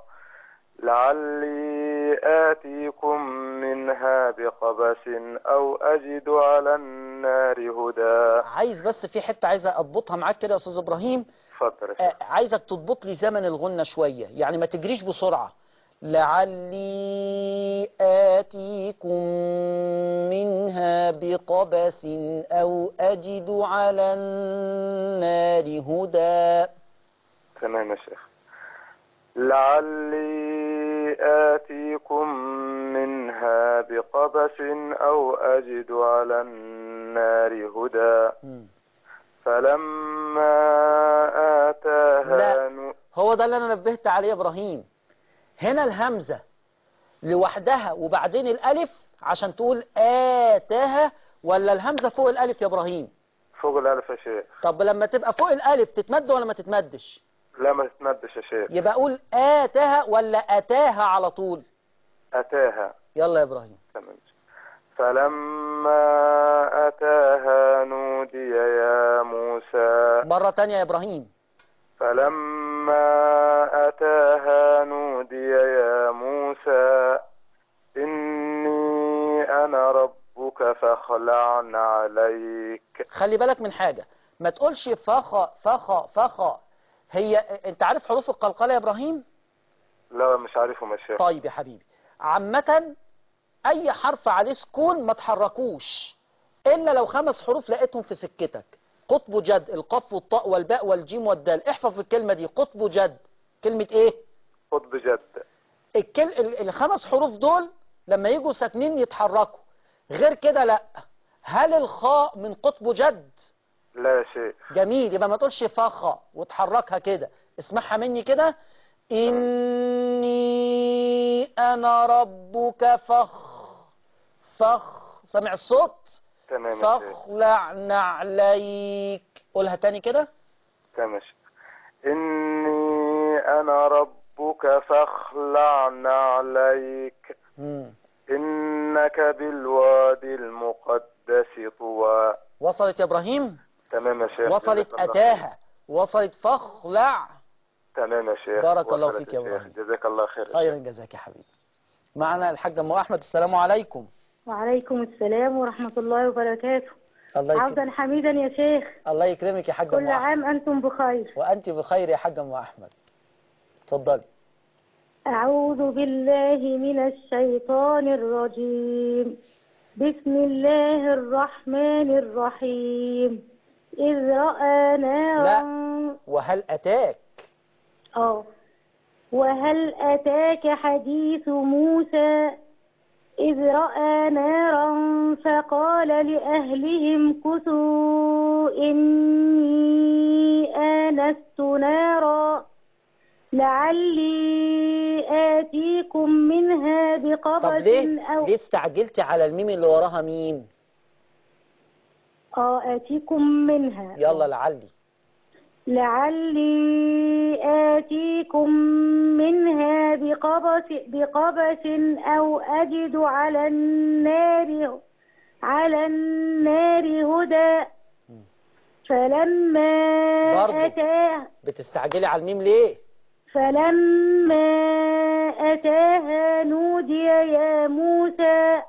لعلي آتيكم منها بقبس أو أجد على النار هدى عايز بس في حتة عايزة أضبطها معاك كده يا أستاذ إبراهيم اتفضل يا آه، شيخ عايزك تضبط لي زمن الغنة شوية يعني ما تجريش بسرعة لعلي آتيكم منها بقبس أو أجد على النار هدى تمام يا شيخ لعلي آتيكم منها بقبس أو أجد على النار هدى مم. فلما آتاها لا. نو- هو ده اللي أنا نبهت عليه يا إبراهيم هنا الهمزة لوحدها وبعدين الألف عشان تقول آتاها ولا الهمزة فوق الألف يا إبراهيم فوق الألف يا شيخ طب لما تبقى فوق الألف تتمد ولا ما تتمدش لا ما تتمدش يا شيخ يبقى أقول آتاها ولا أتاها على طول أتاها يلا يا إبراهيم تمام فلما أتاها نودي يا موسى مرة تانية يا إبراهيم فلما أتاها نودي يا موسى إني أنا ربك فاخلع عليك خلي بالك من حاجة ما تقولش فخ فخ فخ هي انت عارف حروف القلقلة يا إبراهيم لا مش عارفهم يا شيخ طيب يا حبيبي عامة أي حرف عليه سكون ما تحركوش إلا لو خمس حروف لقيتهم في سكتك قطب جد القاف والطاء والباء والجيم والدال احفظ الكلمة دي قطب جد كلمة إيه قطب جد الكل... ال- الخمس حروف دول لما يجوا ساكنين يتحركوا غير كده لا هل الخاء من قطب جد لا يا شيخ جميل يبقى ما تقولش فخ وتحركها كده اسمعها مني كده إني أنا ربك فخ فخ سامع الصوت تمام يا شيخ فاخلع نعليك قولها تاني كده تمام يا شيخ إني أنا ربك فاخلع عليك مم. إنك بالوادي المقدس طوى وصلت يا إبراهيم تمام يا شيخ وصلت جزاك الله أتاها وصلت فاخلع تمام يا شيخ بارك الله وصلت فيك يا شيخ. إبراهيم. جزاك الله خير خيرا جزاك يا حبيبي معنا الحاج أم أحمد السلام عليكم وعليكم السلام ورحمة الله وبركاته الله عودا يكرمك حميدا يا شيخ الله يكرمك يا حاج أم كل أحمد عام أنتم بخير وأنت بخير يا حاج أم أحمد اتفضلي أعوذ بالله من الشيطان الرجيم بسم الله الرحمن الرحيم إذ رأى نارا وهل أتاك آه وهل أتاك حديث موسى إذ رأى نارا فقال لأهلهم كثوا إني آنست نارا لعلي آتيكم منها طب بقبس ليه أو ليه استعجلت على الميم اللي وراها ميم آه آتيكم منها يلا لعلي لعلي آتيكم منها بقبس بقبس أو أجد على النار على النار هدى فلما برضو. أتاه بتستعجلي على الميم ليه فلما أتاها نودي يا موسى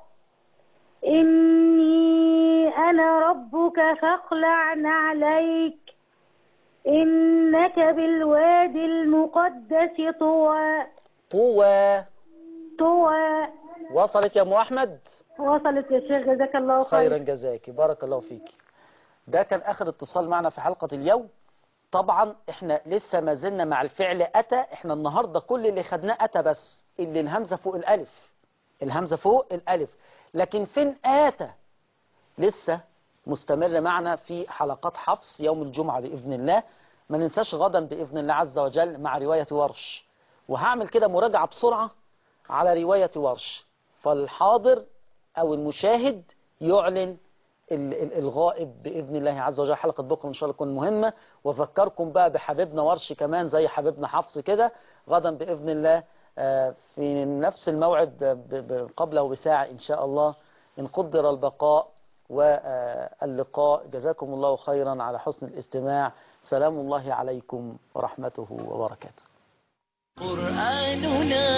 إني أنا ربك فاخلع نعليك إنك بالوادي المقدس طوى طوى طوى وصلت يا ام احمد وصلت يا شيخ جزاك الله خيرا خير جزاك بارك الله فيك ده كان اخر اتصال معنا في حلقة اليوم طبعا احنا لسه ما زلنا مع الفعل اتى احنا النهاردة كل اللي خدناه اتى بس اللي الهمزة فوق الالف الهمزة فوق الالف لكن فين اتى لسه مستمر معنا في حلقات حفص يوم الجمعة بإذن الله ما ننساش غدا بإذن الله عز وجل مع رواية ورش وهعمل كده مراجعة بسرعة على رواية ورش فالحاضر أو المشاهد يعلن ال- ال- الغائب بإذن الله عز وجل حلقة بكرة إن شاء الله تكون مهمة وأفكركم بقى بحبيبنا ورش كمان زي حبيبنا حفص كده غدا بإذن الله آه، في نفس الموعد آه، ب- ب- قبله بساعة إن شاء الله إن قدر البقاء واللقاء جزاكم الله خيرا على حسن الاستماع سلام الله عليكم ورحمته وبركاته قرآننا